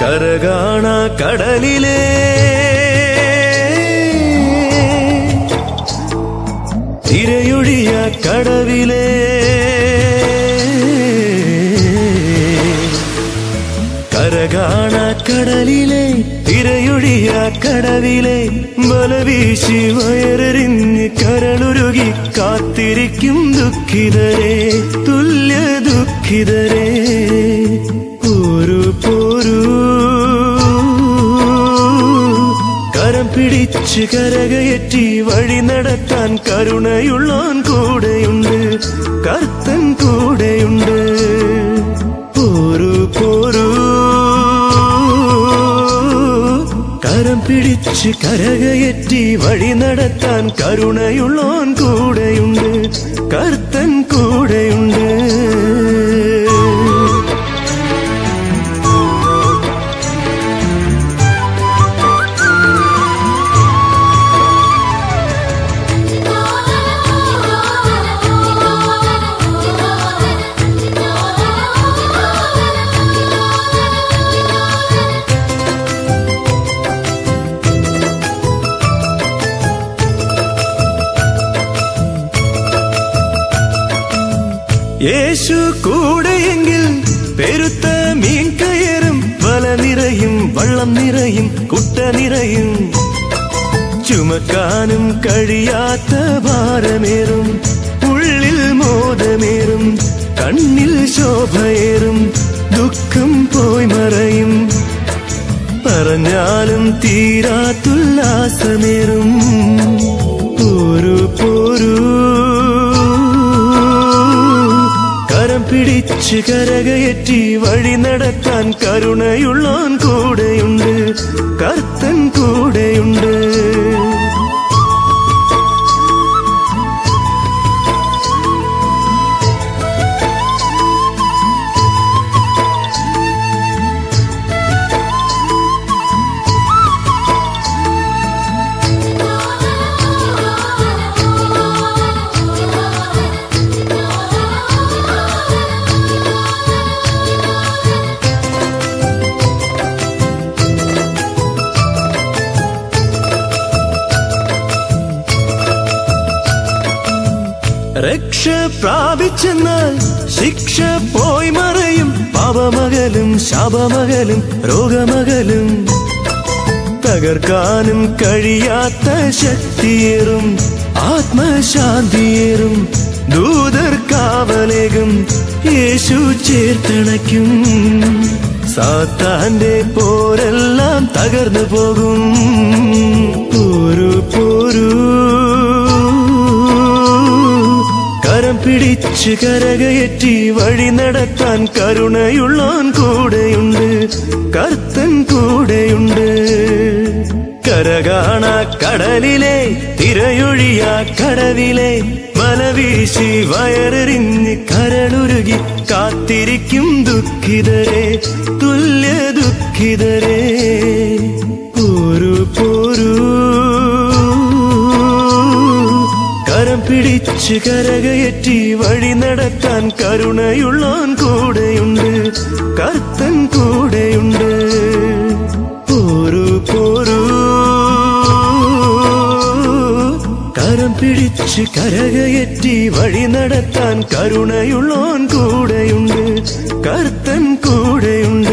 കരകാണ കടലിലെ തിരയൊഴിയ കടവിലെ കരകാണ കടലിലെ തിരയൊഴിയ കടവിലെ മലവീശി വയറെറിഞ്ഞ് കരളുരുകി കാത്തിരിക്കും ദുഃഖിതരെ തുല്യ ദുഃഖിതരെ പോരു പോരൂ കരം പിടിച്ച് കരകയറ്റി വഴി നടത്താൻ കരുണയുള്ളോൻ കൂടെയുണ്ട് കർത്തൻ കൂടെയുണ്ട് പോരു പോരൂ കരം പിടിച്ച് കരകയറ്റി വഴി നടത്താൻ കരുണയുള്ളോൻ കൂടെയുണ്ട് കർത്തൻ കൂടെയുണ്ട് യേശു കൂടെയെങ്കിൽ പെരുത്ത മീൻ കയറും വല നിറയും വള്ളം നിറയും കുട്ട നിറയും ചുമക്കാനും കഴിയാത്ത ഭാരമേറും ഉള്ളിൽ മോദമേറും കണ്ണിൽ ശോഭയേറും ദുഃഖം പോയി മറയും പറഞ്ഞാലും തീരാത്തുല്ലാസമേറും പോരു പോരൂ കരം പിടിച്ച് കരകയറ്റി വഴി നടത്താൻ കരുണയുള്ളോൻ കൂടെയുണ്ട് കർത്തൻ കൂടെയുണ്ട് രക്ഷ പ്രാപിച്ചെന്നാൽ ശിക്ഷ പോയി മറയും പാപമകലും ശാപമകലും രോഗമകലും തകർക്കാനും കഴിയാത്ത ശക്തിയേറും ആത്മശാന്തിയേറും ദൂതർ കാവലേകും യേശു ചേർത്തണയ്ക്കും സാത്താന്റെ പോരെല്ലാം തകർന്നു പോകും പോരു പോരൂ കരം പിടിച്ച് കരകയറ്റി വഴി നടത്താൻ കരുണയുള്ളോൻ കൂടെയുണ്ട് കർത്തൻ കൂടെയുണ്ട് കരകാണ കടലിലെ തിരയൊഴിയ കടവിലെ മലവീശി വയറെറിഞ്ഞ് കരളുരുകി കാത്തിരിക്കും ദുഃഖിതരെ തുല്യ ദുഃഖിതരെ പോരു പോരൂ കരം പിടിച്ച് കരകയറ്റി വഴി നടത്താൻ കരുണയുള്ളോൻ കൂടെയുണ്ട് കർത്തൻ കൂടെയുണ്ട് പോരു പോരൂ കരം പിടിച്ച് കരകയറ്റി വഴി നടത്താൻ കരുണയുള്ളോൻ കൂടെയുണ്ട് കർത്തൻ കൂടെയുണ്ട്